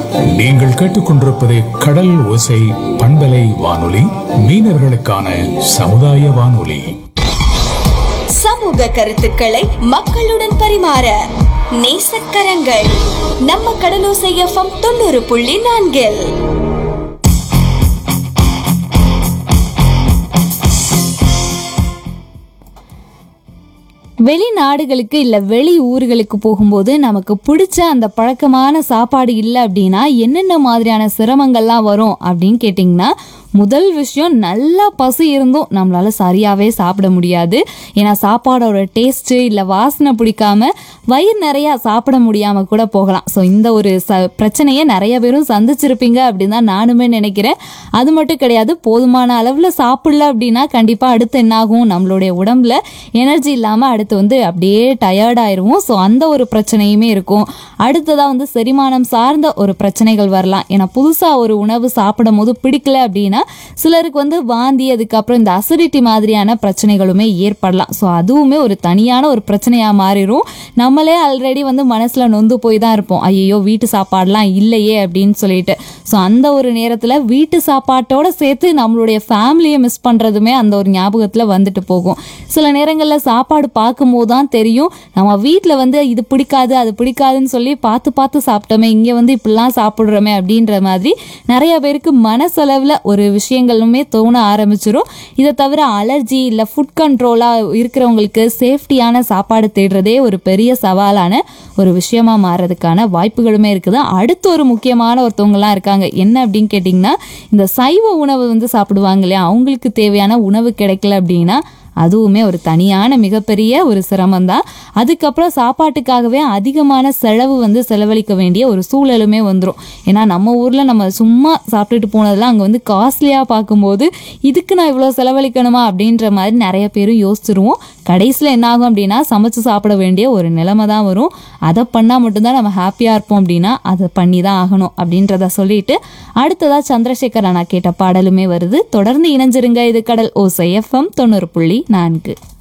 நீங்கள் கேட்டுக்கொண்டிருப்பது கடல் ஓசை பண்பலை வானொலி மீனவர்களுக்கான சமுதாய வானொலி சமூக கருத்துக்களை மக்களுடன் பரிமாற நேசக்கரங்கள் நம்ம கடலோசை எஃப்எம் தொண்ணூறு புள்ளி நான்கில் வெளிநாடுகளுக்கு இல்லை வெளி ஊர்களுக்கு போகும்போது நமக்கு பிடிச்ச அந்த பழக்கமான சாப்பாடு இல்லை அப்படின்னா என்னென்ன மாதிரியான சிரமங்கள்லாம் வரும் அப்படின்னு கேட்டிங்கன்னா முதல் விஷயம் நல்லா பசி இருந்தும் நம்மளால சரியாகவே சாப்பிட முடியாது ஏன்னா சாப்பாடோட டேஸ்ட்டு இல்லை வாசனை பிடிக்காம வயிறு நிறையா சாப்பிட முடியாமல் கூட போகலாம் ஸோ இந்த ஒரு ச பிரச்சனையை நிறைய பேரும் சந்திச்சிருப்பீங்க அப்படின்னு தான் நானுமே நினைக்கிறேன் அது மட்டும் கிடையாது போதுமான அளவில் சாப்பிடல அப்படின்னா கண்டிப்பாக அடுத்து என்னாகும் நம்மளுடைய உடம்புல எனர்ஜி இல்லாமல் அடுத்து வந்து அப்படியே டயர்ட் ஆயிருவோம் ஸோ அந்த ஒரு பிரச்சனையுமே இருக்கும் அடுத்ததாக வந்து செரிமானம் சார்ந்த ஒரு பிரச்சனைகள் வரலாம் ஏன்னா புதுசாக ஒரு உணவு சாப்பிடும் போது பிடிக்கல அப்படின்னா சிலருக்கு வந்து வாந்தி அதுக்கப்புறம் இந்த அசிடிட்டி மாதிரியான பிரச்சனைகளுமே ஏற்படலாம் ஸோ அதுவுமே ஒரு தனியான ஒரு பிரச்சனையாக மாறிடும் நம்மளே ஆல்ரெடி வந்து மனசில் நொந்து போய் தான் இருப்போம் ஐயோ வீட்டு சாப்பாடெலாம் இல்லையே அப்படின்னு சொல்லிட்டு ஸோ அந்த ஒரு நேரத்தில் வீட்டு சாப்பாட்டோட சேர்த்து நம்மளுடைய ஃபேமிலியை மிஸ் பண்ணுறதுமே அந்த ஒரு ஞாபகத்தில் வந்துட்டு போகும் சில நேரங்களில் சாப்பாடு பார்க்கும்போது தான் தெரியும் நம்ம வீட்டில் வந்து இது பிடிக்காது அது பிடிக்காதுன்னு சொல்லி பார்த்து பார்த்து சாப்பிட்டோமே இங்கே வந்து இப்படிலாம் சாப்பிட்றோமே அப்படின்ற மாதிரி நிறைய பேருக்கு மனசளவில் ஒரு விஷயங்களுமே தோண ஆரம்பிச்சிரும் இதை தவிர அலர்ஜி இல்லை ஃபுட் கண்ட்ரோலாக இருக்கிறவங்களுக்கு சேஃப்டியான சாப்பாடு தேடுறதே ஒரு பெரிய சவாலான ஒரு விஷயமா மாறதுக்கான வாய்ப்புகளுமே இருக்குது அடுத்து ஒரு முக்கியமான ஒருத்தவங்கலாம் இருக்காங்க என்ன அப்படின்னு கேட்டிங்கன்னா இந்த சைவ உணவு வந்து சாப்பிடுவாங்க இல்லையா அவங்களுக்கு தேவையான உணவு கிடைக்கல அப்படின்னா அதுவுமே ஒரு தனியான மிகப்பெரிய ஒரு சிரமம் தான் அதுக்கப்புறம் சாப்பாட்டுக்காகவே அதிகமான செலவு வந்து செலவழிக்க வேண்டிய ஒரு சூழலுமே வந்துடும் ஏன்னா நம்ம ஊரில் நம்ம சும்மா சாப்பிட்டுட்டு போனதெல்லாம் அங்கே வந்து காஸ்ட்லியாக பார்க்கும்போது இதுக்கு நான் இவ்வளோ செலவழிக்கணுமா அப்படின்ற மாதிரி நிறைய பேரும் யோசிச்சிருவோம் கடைசியில் என்ன ஆகும் அப்படின்னா சமைச்சு சாப்பிட வேண்டிய ஒரு நிலைமை தான் வரும் அதை பண்ணால் மட்டும்தான் நம்ம ஹாப்பியாக இருப்போம் அப்படின்னா அதை பண்ணி தான் ஆகணும் அப்படின்றத சொல்லிட்டு அடுத்ததாக சந்திரசேகர் அண்ணா கேட்ட பாடலுமே வருது தொடர்ந்து இணைஞ்சிருங்க இது கடல் ஓசை எஃப்எம் தொண்ணூறு புள்ளி நான்கு